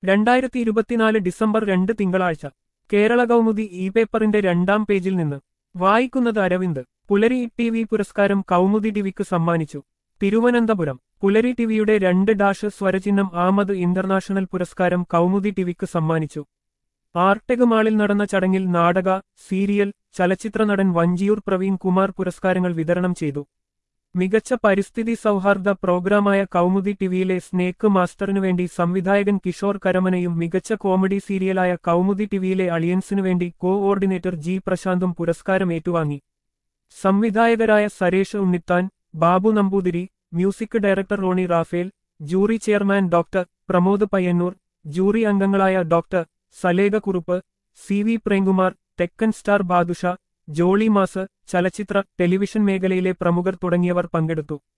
രണ്ടായിരത്തി ഇരുപത്തിനാല് ഡിസംബർ രണ്ട് തിങ്കളാഴ്ച കേരള കൗമുദി ഇ പേപ്പറിന്റെ രണ്ടാം പേജിൽ നിന്ന് വായിക്കുന്നത് അരവിന്ദ് പുലരി ടി വി പുരസ്കാരം കൗമുദി ടിവിക്ക് സമ്മാനിച്ചു തിരുവനന്തപുരം പുലരി ടിവിയുടെ രണ്ട് ഡാഷ് സ്വരചിഹ്നം ആമത് ഇന്റർനാഷണൽ പുരസ്കാരം കൗമുദി ടിവിക്ക് സമ്മാനിച്ചു ആർടെക് മാളിൽ നടന്ന ചടങ്ങിൽ നാടക സീരിയൽ ചലച്ചിത്ര നടൻ വഞ്ചിയൂർ പ്രവീൺ കുമാർ പുരസ്കാരങ്ങൾ വിതരണം ചെയ്തു മികച്ച പരിസ്ഥിതി സൗഹാർദ്ദ പ്രോഗ്രാമായ കൗമുദി ടിവിയിലെ സ്നേക്ക് മാസ്റ്ററിനു വേണ്ടി സംവിധായകൻ കിഷോർ കരമനയും മികച്ച കോമഡി സീരിയലായ കൗമുദി ടിവിയിലെ അളിയൻസിനു വേണ്ടി കോഓർഡിനേറ്റർ ജി പ്രശാന്തും പുരസ്കാരം ഏറ്റുവാങ്ങി സംവിധായകരായ Suresh Unnithan Babu Namboothiri music director Roni Raphael jury chairman doctor Pramod Payyannur jury അംഗങ്ങളായ doctor Salekha Kurup C V Premkumar Thekkan star Badusha Jolly മാസ് ചലച്ചിത്ര ടെലിവിഷൻ മേഖലയിലെ പ്രമുഖർ തുടങ്ങിയവർ പങ്കെടുത്തു